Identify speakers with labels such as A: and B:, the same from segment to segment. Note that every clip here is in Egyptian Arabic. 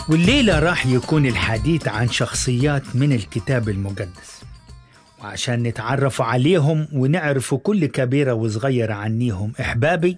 A: والليلة راح يكون الحديث عن شخصيات من الكتاب المقدس وعشان نتعرف عليهم ونعرفوا كل كبيرة وصغيرة عنيهم إحبابي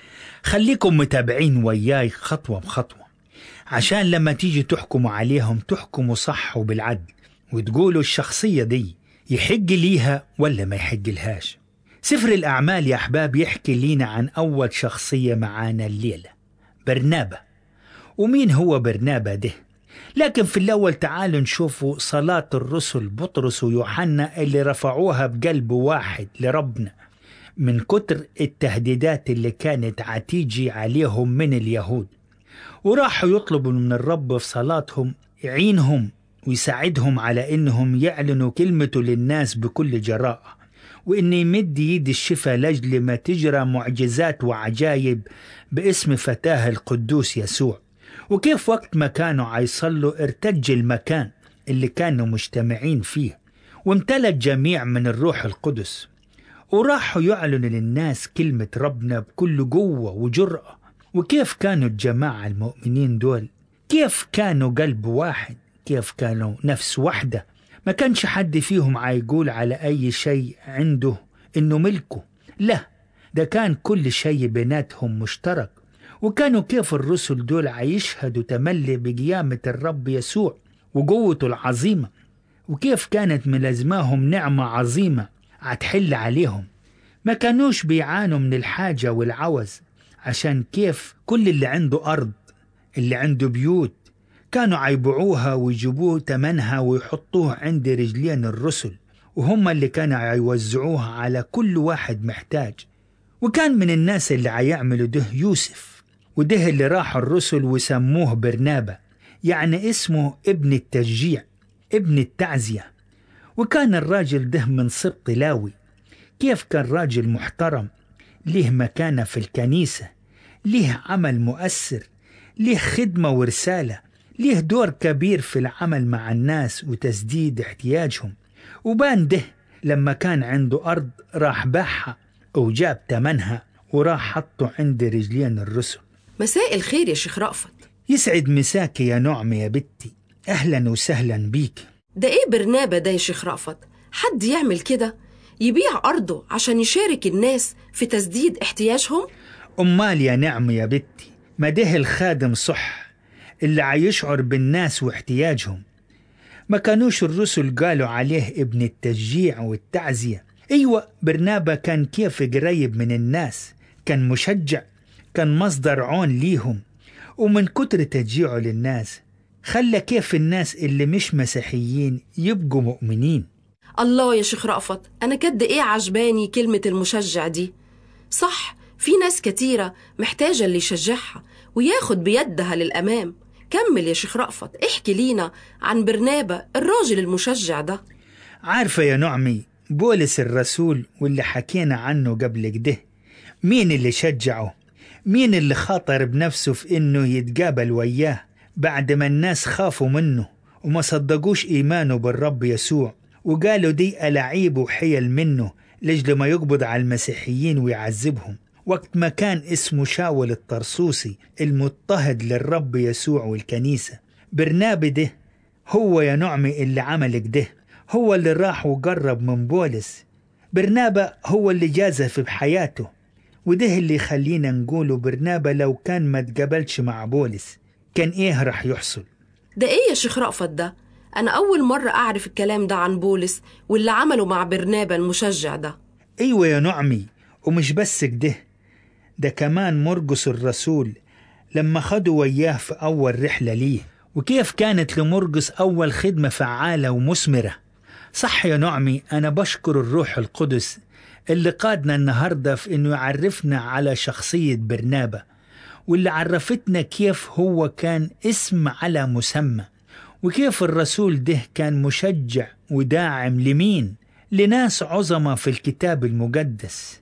A: خليكم متابعين وياي خطوة بخطوة عشان لما تيجي تحكموا عليهم تحكموا صح وبالعدل وتقولوا الشخصية دي يحق ليها ولا ما يحق لهاش سفر الأعمال يا أحباب يحكي لينا عن أول شخصية معانا الليلة برنابا ومين هو برنابا ده لكن في الأول تعالوا نشوفوا صلاة الرسل بطرس ويوحنا اللي رفعوها بقلب واحد لربنا من كتر التهديدات اللي كانت عتيجي عليهم من اليهود وراحوا يطلبوا من الرب في صلاتهم يعينهم ويساعدهم على انهم يعلنوا كلمته للناس بكل جراءة وان يمد يد الشفاء لاجل ما تجرى معجزات وعجايب باسم فتاه القدوس يسوع وكيف وقت ما كانوا عيصلوا ارتج المكان اللي كانوا مجتمعين فيه وامتلأ الجميع من الروح القدس وراحوا يعلنوا للناس كلمة ربنا بكل قوة وجرأة وكيف كانوا الجماعة المؤمنين دول كيف كانوا قلب واحد كيف كانوا نفس واحدة ما كانش حد فيهم عيقول على أي شيء عنده إنه ملكه لا ده كان كل شيء بيناتهم مشترك وكانوا كيف الرسل دول عيشهدوا تملي بقيامة الرب يسوع وقوته العظيمة وكيف كانت ملازماهم نعمة عظيمة عتحل عليهم ما كانوش بيعانوا من الحاجة والعوز عشان كيف كل اللي عنده أرض اللي عنده بيوت كانوا عيبيعوها ويجيبوه تمنها ويحطوه عند رجلين الرسل وهم اللي كانوا عيوزعوها على كل واحد محتاج وكان من الناس اللي عيعملوا ده يوسف وده اللي راح الرسل وسموه برنابا يعني اسمه ابن التشجيع ابن التعزية وكان الراجل ده من سبط لاوي كيف كان راجل محترم ليه مكانة في الكنيسة ليه عمل مؤثر ليه خدمة ورسالة ليه دور كبير في العمل مع الناس وتسديد احتياجهم وبان ده لما كان عنده أرض راح باعها وجاب تمنها وراح حطه عند رجلين الرسل
B: مساء الخير يا شيخ رأفت
A: يسعد مساك يا نعمة يا بنتي أهلا وسهلا بيك
B: ده ايه برنابا ده يا شيخ رأفت حد يعمل كده يبيع أرضه عشان يشارك الناس في تسديد احتياجهم
A: أمال يا نعمة يا بنتي ما ده الخادم صح اللي عيشعر بالناس واحتياجهم ما كانوش الرسل قالوا عليه ابن التشجيع والتعزية أيوة برنابا كان كيف قريب من الناس كان مشجع كان مصدر عون ليهم ومن كتر تشجيعه للناس خلى كيف الناس اللي مش مسيحيين يبقوا مؤمنين
B: الله يا شيخ رأفت أنا قد إيه عجباني كلمة المشجع دي صح في ناس كتيرة محتاجة اللي يشجعها وياخد بيدها للأمام كمل يا شيخ رأفت احكي لينا عن برنابا الراجل المشجع ده
A: عارفة يا نعمي بولس الرسول واللي حكينا عنه قبل كده مين اللي شجعه مين اللي خاطر بنفسه في انه يتقابل وياه بعد ما الناس خافوا منه وما صدقوش ايمانه بالرب يسوع وقالوا دي ألاعيب وحيل منه لجل ما يقبض على المسيحيين ويعذبهم وقت ما كان اسمه شاول الطرسوسي المضطهد للرب يسوع والكنيسة برنابي ده هو يا نعمي اللي عمل كده هو اللي راح وقرب من بولس برنابا هو اللي جازف بحياته وده اللي يخلينا نقوله برنابا لو كان ما تقابلش مع بولس كان ايه رح يحصل
B: ده إيه يا شيخ رأفت ده أنا أول مرة أعرف الكلام ده عن بولس واللي عمله مع برنابا المشجع ده
A: ايوه يا نعمي ومش بس كده ده كمان مرقس الرسول لما خدوا وياه في أول رحلة ليه وكيف كانت لمرقس أول خدمة فعالة ومثمرة صح يا نعمي أنا بشكر الروح القدس اللي قادنا النهاردة في إنه يعرفنا على شخصية برنابا واللي عرفتنا كيف هو كان اسم على مسمى وكيف الرسول ده كان مشجع وداعم لمين لناس عظمة في الكتاب المقدس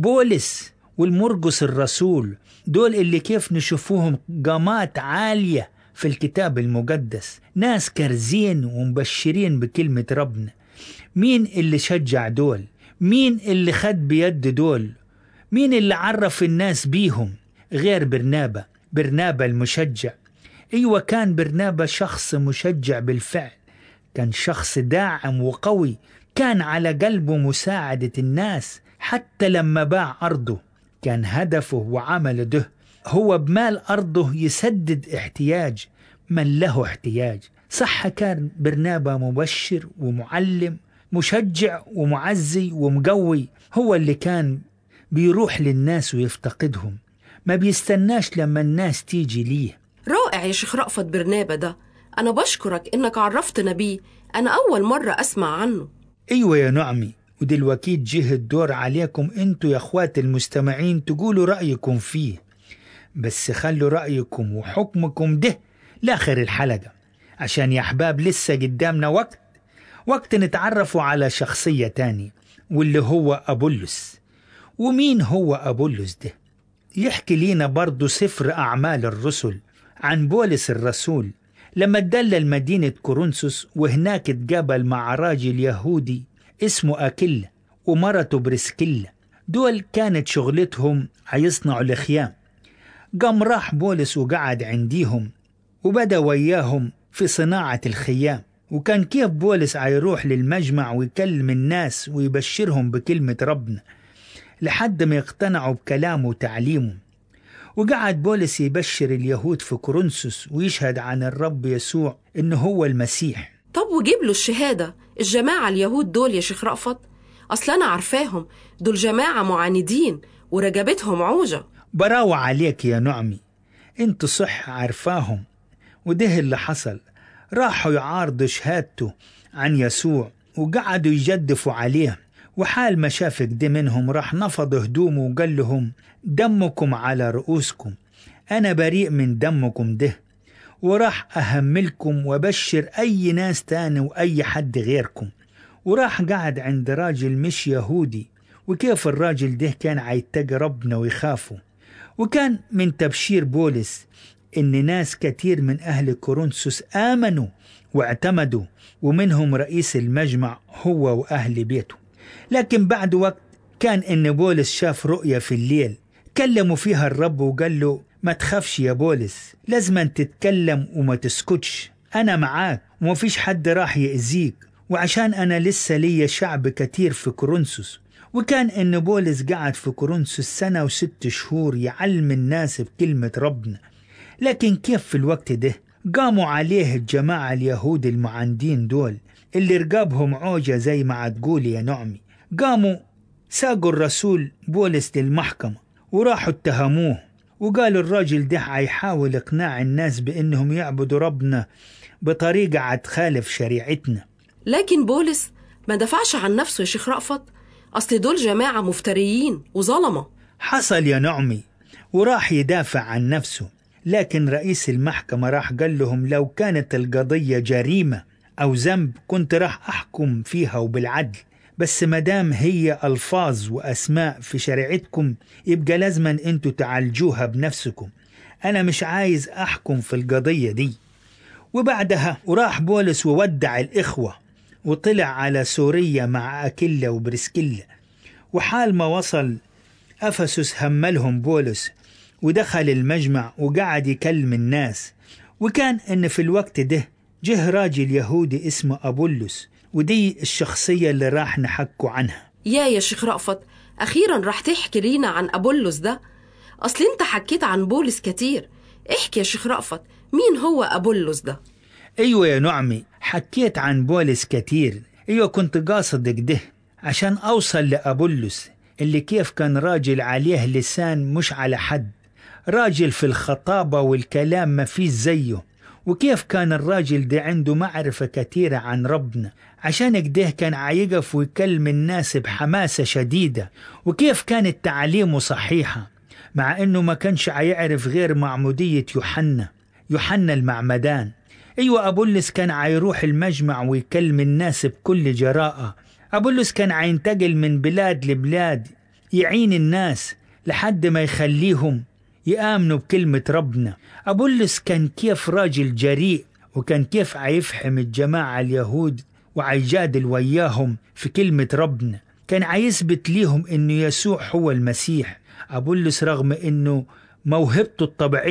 A: بولس والمرقس الرسول دول اللي كيف نشوفوهم قامات عالية في الكتاب المقدس ناس كرزين ومبشرين بكلمة ربنا مين اللي شجع دول مين اللي خد بيد دول مين اللي عرف الناس بيهم غير برنابا برنابا المشجع أيوة كان برنابا شخص مشجع بالفعل كان شخص داعم وقوي كان على قلبه مساعدة الناس حتى لما باع أرضه كان هدفه وعمله ده هو بمال أرضه يسدد احتياج من له احتياج صح كان برنابا مبشر ومعلم مشجع ومعزي ومقوي هو اللي كان بيروح للناس ويفتقدهم ما بيستناش لما الناس تيجي ليه
B: رائع يا شيخ رأفت برنابة ده أنا بشكرك إنك عرفتنا بيه أنا أول مرة أسمع عنه
A: ايوه يا نعمي ودلوقتي جه الدور عليكم انتوا يا اخوات المستمعين تقولوا رأيكم فيه بس خلوا رأيكم وحكمكم ده لآخر الحلقة عشان يا أحباب لسه قدامنا وقت وقت نتعرفوا على شخصية تاني واللي هو أبولس ومين هو أبولس ده يحكي لينا برضو سفر أعمال الرسل عن بولس الرسول لما اتدلل مدينة كورنثوس وهناك اتقابل مع راجل يهودي اسمه أكيلا ومرته بريسكيلا دول كانت شغلتهم هيصنعوا الخيام قام راح بولس وقعد عنديهم وبدأ وياهم في صناعة الخيام وكان كيف بولس هيروح للمجمع ويكلم الناس ويبشرهم بكلمة ربنا لحد ما يقتنعوا بكلامه وتعليمه وقعد بولس يبشر اليهود في كورنثوس ويشهد عن الرب يسوع إنه هو المسيح
B: طب وجيب له الشهادة الجماعة اليهود دول يا شيخ رأفت أصل أنا عارفاهم دول جماعة معاندين ورجبتهم عوجة
A: براوة عليك يا نعمي انت صح عارفاهم وده اللي حصل راحوا يعارضوا شهادته عن يسوع وقعدوا يجدفوا عليه وحال ما شاف كده منهم راح نفض هدومه وقال لهم دمكم على رؤوسكم أنا بريء من دمكم ده وراح أهملكم وبشر أي ناس تاني وأي حد غيركم وراح قعد عند راجل مش يهودي وكيف الراجل ده كان عيتقي ربنا ويخافه وكان من تبشير بولس إن ناس كتير من أهل كورنثوس آمنوا واعتمدوا ومنهم رئيس المجمع هو وأهل بيته لكن بعد وقت كان إن بولس شاف رؤية في الليل كلموا فيها الرب وقال له ما تخافش يا بولس لازم تتكلم وما تسكتش أنا معاك ومفيش حد راح يأذيك وعشان أنا لسه ليا شعب كتير في كورنثوس وكان إن بولس قعد في كورنثوس سنة وست شهور يعلم الناس بكلمة ربنا لكن كيف في الوقت ده قاموا عليه الجماعة اليهود المعاندين دول اللي رقابهم عوجة زي ما تقول يا نعمي قاموا ساقوا الرسول بولس للمحكمة وراحوا اتهموه وقالوا الراجل ده هيحاول إقناع الناس بإنهم يعبدوا ربنا بطريقة هتخالف شريعتنا
B: لكن بولس ما دفعش عن نفسه يا شيخ رأفت أصل دول جماعة مفتريين وظلمة
A: حصل يا نعمي وراح يدافع عن نفسه لكن رئيس المحكمة راح قال لهم لو كانت القضية جريمة أو ذنب كنت راح أحكم فيها وبالعدل بس مدام هي ألفاظ وأسماء في شريعتكم يبقى لازما أنتوا تعالجوها بنفسكم أنا مش عايز أحكم في القضية دي وبعدها وراح بولس وودع الإخوة وطلع على سوريا مع أكيلا وبرسكيلا وحال ما وصل أفسس هملهم بولس ودخل المجمع وقعد يكلم الناس وكان إن في الوقت ده جه راجل يهودي اسمه أبولس ودي الشخصية اللي راح نحكوا عنها
B: يا يا شيخ رأفت أخيرا راح تحكي لينا عن أبولس ده أصل أنت حكيت عن بولس كتير احكي يا شيخ رأفت مين هو أبولس ده
A: أيوة يا نعمي حكيت عن بولس كتير أيوة كنت قاصد كده عشان أوصل لأبولس اللي كيف كان راجل عليه لسان مش على حد راجل في الخطابة والكلام ما فيش زيه وكيف كان الراجل ده عنده معرفة كتيرة عن ربنا عشان كده كان عيقف ويكلم الناس بحماسة شديدة وكيف كانت تعاليمه صحيحة مع انه ما كانش عيعرف غير معمودية يوحنا يوحنا المعمدان ايوه ابولس كان عيروح المجمع ويكلم الناس بكل جراءة ابولس كان عينتقل من بلاد لبلاد يعين الناس لحد ما يخليهم يآمنوا بكلمة ربنا أبولس كان كيف راجل جريء وكان كيف عيفهم الجماعة اليهود وعيجادل وياهم في كلمة ربنا كان عيثبت ليهم أنه يسوع هو المسيح أبولس رغم أنه موهبته الطبيعية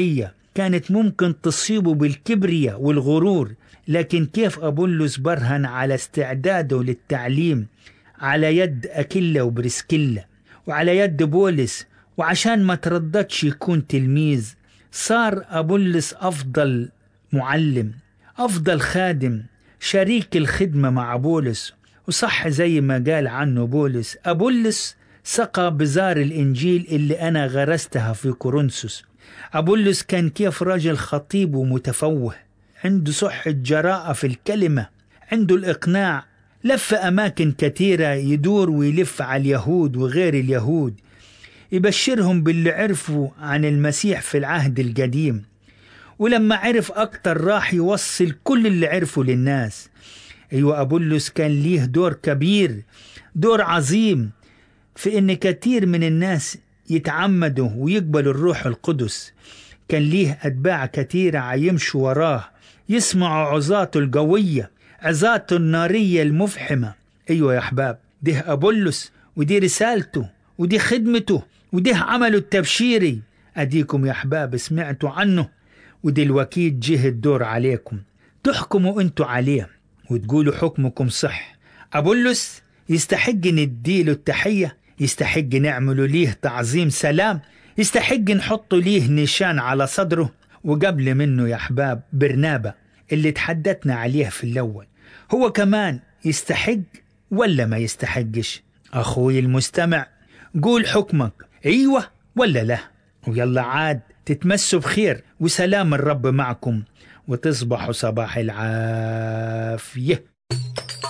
A: كانت ممكن تصيبه بالكبرياء والغرور لكن كيف أبولس برهن على استعداده للتعليم على يد أكيلا وبرسكيلا وعلى يد بولس وعشان ما ترددش يكون تلميذ صار أبولس أفضل معلم أفضل خادم شريك الخدمة مع بولس وصح زي ما قال عنه بولس أبولس سقى بزار الإنجيل اللي أنا غرستها في كورنثوس أبولس كان كيف راجل خطيب ومتفوه عنده صحة جراءة في الكلمة عنده الإقناع لف أماكن كثيرة يدور ويلف على اليهود وغير اليهود يبشرهم باللي عرفوا عن المسيح في العهد القديم ولما عرف أكتر راح يوصل كل اللي عرفه للناس أيوة أبولس كان ليه دور كبير دور عظيم في إن كثير من الناس يتعمدوا ويقبلوا الروح القدس كان ليه أتباع كثيرة عيمشوا وراه يسمعوا عظاته القوية عظاته النارية المفحمة أيوة يا أحباب ده أبولس ودي رسالته ودي خدمته وده عمله التبشيري أديكم يا أحباب سمعتوا عنه ودلوقتي جه الدور عليكم تحكموا انتوا عليه وتقولوا حكمكم صح أبولس يستحق نديله التحية يستحق نعمله ليه تعظيم سلام يستحق نحط ليه نشان على صدره وقبل منه يا أحباب برنابة اللي تحدثنا عليه في الأول هو كمان يستحق ولا ما يستحقش أخوي المستمع قول حكمك أيوة ولا لا ويلا عاد تتمسوا بخير وسلام الرب معكم وتصبحوا صباح العافيه